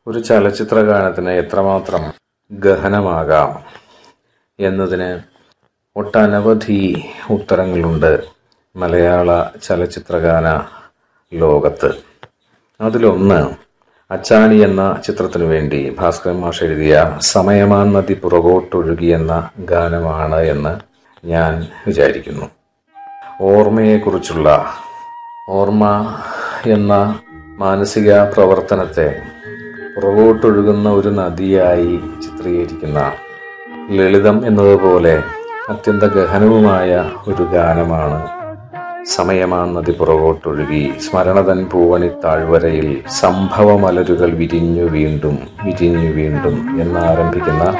ഒരു ചലച്ചിത്ര ഗാനത്തിന് എത്രമാത്രം ഗഹനമാകാം എന്നതിന് ഒട്ടനവധി ഉത്തരങ്ങളുണ്ട് മലയാള ചലച്ചിത്രഗാന ലോകത്ത് അതിലൊന്ന് അച്ചാണി എന്ന ചിത്രത്തിനു വേണ്ടി ഭാസ്കരൻ മാഷ് എഴുതിയ സമയമാൻ നദി പുറകോട്ടൊഴുകി എന്ന ഗാനമാണ് എന്ന് ഞാൻ വിചാരിക്കുന്നു ഓർമ്മയെക്കുറിച്ചുള്ള ഓർമ്മ എന്ന മാനസിക പ്രവർത്തനത്തെ പുറകോട്ടൊഴുകുന്ന ഒരു നദിയായി ചിത്രീകരിക്കുന്ന ലളിതം എന്നതുപോലെ അത്യന്ത ഗഹനവുമായ ഒരു ഗാനമാണ് സമയമാ നദി പുറകോട്ടൊഴുകി സ്മരണതൻ പൂവണി താഴ്വരയിൽ സംഭവമലരുകൾ വിരിഞ്ഞു വീണ്ടും വിരിഞ്ഞു വീണ്ടും എന്നാരംഭിക്കുന്ന